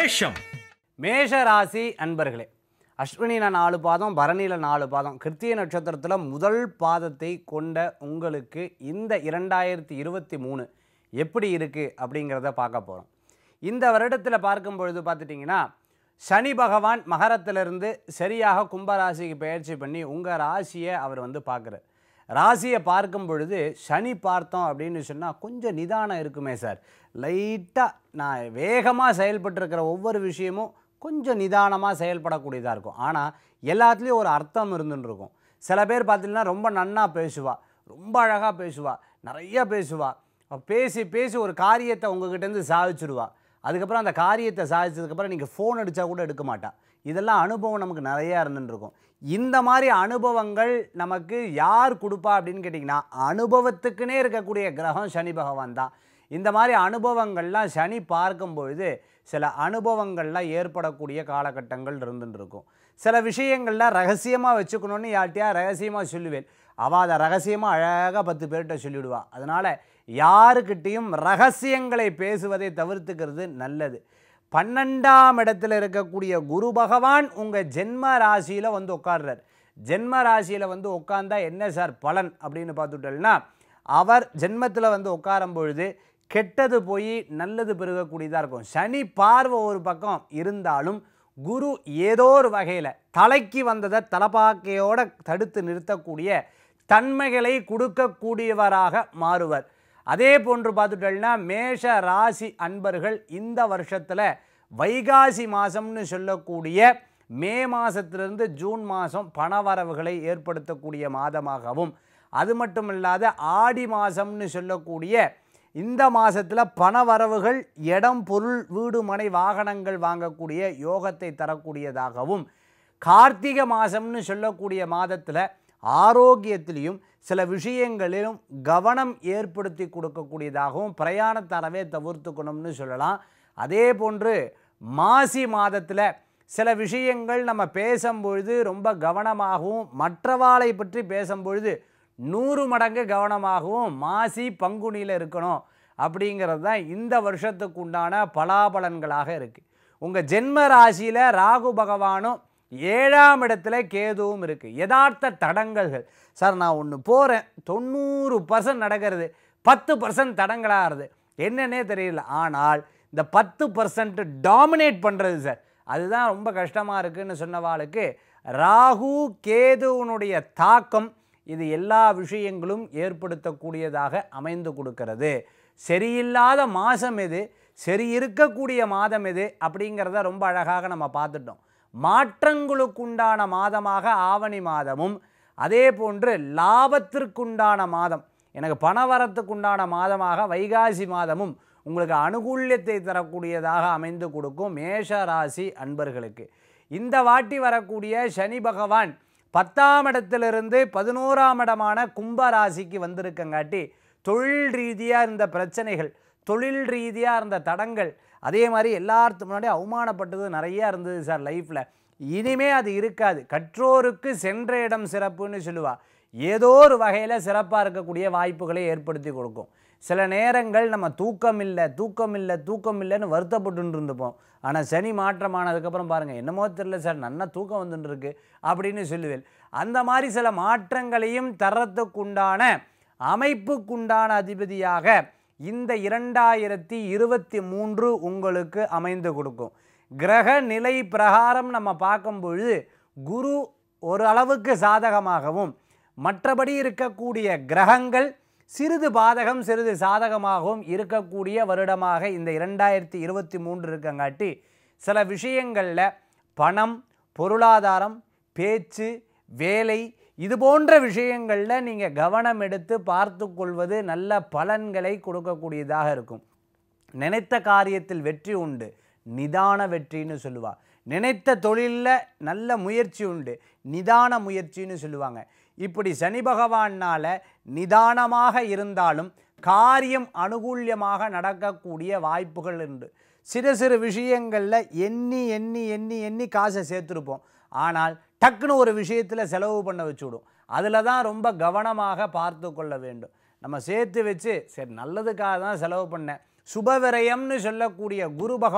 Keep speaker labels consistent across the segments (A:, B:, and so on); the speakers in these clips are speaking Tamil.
A: விசேஷம்
B: மேஷ ராசி அன்பர்களே அஸ்வினியில் நாலு பாதம் பரணியில் நாலு பாதம் கிருத்திய நட்சத்திரத்தில் முதல் பாதத்தை கொண்ட உங்களுக்கு இந்த இரண்டாயிரத்தி இருபத்தி மூணு எப்படி இருக்குது அப்படிங்கிறத பார்க்க போகிறோம் இந்த வருடத்தில் பார்க்கும் பொழுது பார்த்துட்டிங்கன்னா சனி பகவான் மகரத்திலிருந்து சரியாக கும்பராசிக்கு பயிற்சி பண்ணி உங்கள் ராசியை அவர் வந்து பார்க்குறார் ராசியை பார்க்கும் பொழுது சனி பார்த்தோம் அப்படின்னு சொன்னால் கொஞ்சம் நிதானம் இருக்குமே சார் லைட்டாக நான் வேகமாக செயல்பட்டுருக்கிற ஒவ்வொரு விஷயமும் கொஞ்சம் நிதானமாக செயல்படக்கூடியதாக இருக்கும் ஆனால் எல்லாத்துலேயும் ஒரு அர்த்தம் இருந்துன்னு இருக்கும் சில பேர் பார்த்தீங்கன்னா ரொம்ப நன்னா பேசுவா ரொம்ப அழகாக பேசுவா நிறைய பேசுவா அவ பேசி பேசி ஒரு காரியத்தை உங்ககிட்டேருந்து சாதிச்சிருவா அதுக்கப்புறம் அந்த காரியத்தை சாதிச்சதுக்கப்புறம் நீங்கள் ஃபோன் அடித்தா கூட எடுக்க மாட்டா இதெல்லாம் அனுபவம் நமக்கு நிறையா இருந்துன்னு இருக்கும் இந்த மாதிரி அனுபவங்கள் நமக்கு யார் கொடுப்பா அப்படின்னு கேட்டிங்கன்னா அனுபவத்துக்குன்னே இருக்கக்கூடிய கிரகம் சனி பகவான் தான் இந்த மாதிரி அனுபவங்கள்லாம் சனி பார்க்கும் பொழுது சில அனுபவங்கள்லாம் ஏற்படக்கூடிய காலகட்டங்கள் இருந்துட்டு இருக்கும் சில விஷயங்கள்லாம் ரகசியமாக வச்சுக்கணும்னு யார்கிட்டயா ரகசியமாக சொல்லுவேன் அவள் அதை ரகசியமாக அழகாக பத்து பேர்கிட்ட சொல்லிவிடுவா அதனால் யாருக்கிட்டேயும் ரகசியங்களை பேசுவதை தவிர்த்துக்கிறது நல்லது பன்னெண்டாம் இடத்துல இருக்கக்கூடிய குரு பகவான் உங்கள் ஜென்ம ராசியில் வந்து உட்கார்றார் ஜென்ம ராசியில் வந்து உட்கார்ந்தா என்ன சார் பலன் அப்படின்னு பார்த்துட்டோம்னா அவர் ஜென்மத்தில் வந்து உட்காரும் பொழுது கெட்டது போய் நல்லது பெருகக்கூடியதாக இருக்கும் சனி பார்வை ஒரு பக்கம் இருந்தாலும் குரு ஏதோ ஒரு வகையில் தலைக்கு வந்ததை தலப்பாக்கையோட தடுத்து நிறுத்தக்கூடிய தன்மைகளை கொடுக்கக்கூடியவராக மாறுவர் அதே போன்று பார்த்துட்டோம்னா மேஷ ராசி அன்பர்கள் இந்த வருஷத்தில் வைகாசி மாதம்னு சொல்லக்கூடிய மே மாதத்திலிருந்து ஜூன் மாதம் பணவரவுகளை ஏற்படுத்தக்கூடிய மாதமாகவும் அது மட்டும் இல்லாத ஆடி மாதம்னு சொல்லக்கூடிய இந்த மாதத்தில் பணவரவுகள் இடம் பொருள் வீடு மனை வாகனங்கள் வாங்கக்கூடிய யோகத்தை தரக்கூடியதாகவும் கார்த்திகை மாதம்னு சொல்லக்கூடிய மாதத்தில் ஆரோக்கியத்திலையும் சில விஷயங்களிலும் கவனம் ஏற்படுத்தி கொடுக்கக்கூடியதாகவும் பிரயாணத்தை அறவே தவிர்த்துக்கணும்னு சொல்லலாம் அதே போன்று மாசி மாதத்தில் சில விஷயங்கள் நம்ம பேசும்பொழுது ரொம்ப கவனமாகவும் மற்றவாளை பற்றி பேசும்பொழுது நூறு மடங்கு கவனமாகவும் மாசி பங்குனியில் இருக்கணும் அப்படிங்கிறது தான் இந்த வருஷத்துக்கு உண்டான பலாபலன்களாக இருக்குது உங்கள் ஜென்ம ராசியில் ராகு பகவானும் ஏழாம் இடத்துல கேதுவும் இருக்குது யதார்த்த தடங்கல்கள் சார் நான் ஒன்று போகிறேன் தொண்ணூறு பர்சன்ட் நடக்கிறது பத்து பர்சன்ட் தடங்களாகிறது என்னன்னே தெரியல ஆனால் இந்த பத்து பர்சன்ட் டாமினேட் பண்ணுறது சார் அதுதான் ரொம்ப கஷ்டமாக இருக்குன்னு சொன்னவாளுக்கு ராகு கேதுவனுடைய தாக்கம் இது எல்லா விஷயங்களும் ஏற்படுத்தக்கூடியதாக அமைந்து கொடுக்கிறது சரியில்லாத மாதம் எது சரி இருக்கக்கூடிய மாதம் எது அப்படிங்கிறத ரொம்ப அழகாக நம்ம பார்த்துட்டோம் மாற்றங்களுக்குண்டான மாதமாக ஆவணி மாதமும் அதே போன்று லாபத்திற்குண்டான மாதம் எனக்கு பணவரத்துக்குண்டான மாதமாக வைகாசி மாதமும் உங்களுக்கு அனுகூல்யத்தை தரக்கூடியதாக அமைந்து கொடுக்கும் மேஷ ராசி அன்பர்களுக்கு இந்த வாட்டி வரக்கூடிய சனி பகவான் பத்தாம் இடத்திலிருந்து பதினோராம் இடமான கும்ப ராசிக்கு வந்திருக்கங்காட்டி தொழில் ரீதியாக இருந்த பிரச்சனைகள் தொழில் ரீதியாக இருந்த தடங்கள் அதே மாதிரி எல்லாத்துக்கு முன்னாடி அவமானப்பட்டது நிறையா இருந்தது சார் லைஃப்பில் இனிமே அது இருக்காது கற்றோருக்கு சென்ற இடம் சிறப்புன்னு சொல்லுவா ஏதோ ஒரு வகையில் சிறப்பாக இருக்கக்கூடிய வாய்ப்புகளை ஏற்படுத்தி கொடுக்கும் சில நேரங்கள் நம்ம தூக்கம் இல்லை தூக்கம் இல்லை தூக்கம் இல்லைன்னு வருத்தப்பட்டு இருந்துப்போம் ஆனால் சனி மாற்றமானதுக்கப்புறம் பாருங்கள் என்னமோ தெரியல சார் நல்லா தூக்கம் வந்துட்டு இருக்கு அப்படின்னு சொல்லுவேன் அந்த மாதிரி சில மாற்றங்களையும் தரத்துக்குண்டான அமைப்புக்குண்டான அதிபதியாக இந்த இரண்டாயிரத்தி இருபத்தி மூன்று உங்களுக்கு அமைந்து கொடுக்கும் கிரக நிலை பிரகாரம் நம்ம பார்க்கும் பொழுது குரு ஒரு அளவுக்கு சாதகமாகவும் மற்றபடி இருக்கக்கூடிய கிரகங்கள் சிறிது பாதகம் சிறிது சாதகமாகவும் இருக்கக்கூடிய வருடமாக இந்த இரண்டாயிரத்தி இருபத்தி மூன்று இருக்கங்காட்டி சில விஷயங்களில் பணம் பொருளாதாரம் பேச்சு வேலை இது போன்ற விஷயங்களில் நீங்கள் கவனம் எடுத்து பார்த்து கொள்வது நல்ல பலன்களை கொடுக்கக்கூடியதாக இருக்கும் நினைத்த காரியத்தில் வெற்றி உண்டு நிதான வெற்றின்னு சொல்லுவா நினைத்த தொழிலில் நல்ல முயற்சி உண்டு நிதான முயற்சின்னு சொல்லுவாங்க இப்படி சனி பகவானால் நிதானமாக இருந்தாலும் காரியம் அனுகூல்யமாக நடக்கக்கூடிய வாய்ப்புகள் உண்டு சிறு சிறு விஷயங்களில் எண்ணி எண்ணி எண்ணி எண்ணி காசை சேர்த்துருப்போம் ஆனால் டக்குன்னு ஒரு விஷயத்தில் செலவு பண்ண வச்சுவிடும் அதில் தான் ரொம்ப கவனமாக பார்த்து கொள்ள வேண்டும் நம்ம சேர்த்து வச்சு சரி நல்லதுக்காக தான் செலவு பண்ணேன் சுபவிரயம்னு சொல்லக்கூடிய குரு பகவான்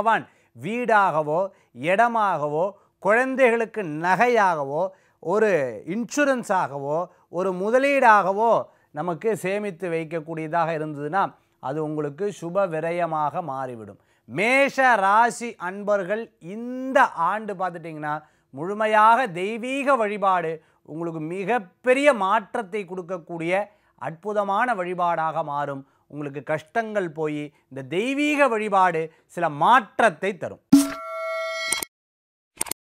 B: வீடாகவோ இடமாகவோ குழந்தைகளுக்கு நகையாகவோ ஒரு இன்சூரன்ஸாகவோ ஒரு முதலீடாகவோ நமக்கு சேமித்து வைக்கக்கூடியதாக இருந்ததுன்னா அது உங்களுக்கு சுப விரயமாக மாறிவிடும் மேஷ ராசி அன்பர்கள் இந்த ஆண்டு பார்த்துட்டிங்கன்னா முழுமையாக தெய்வீக வழிபாடு உங்களுக்கு மிகப்பெரிய மாற்றத்தை கொடுக்கக்கூடிய அற்புதமான வழிபாடாக மாறும் உங்களுக்கு கஷ்டங்கள் போய் இந்த தெய்வீக வழிபாடு சில மாற்றத்தை தரும்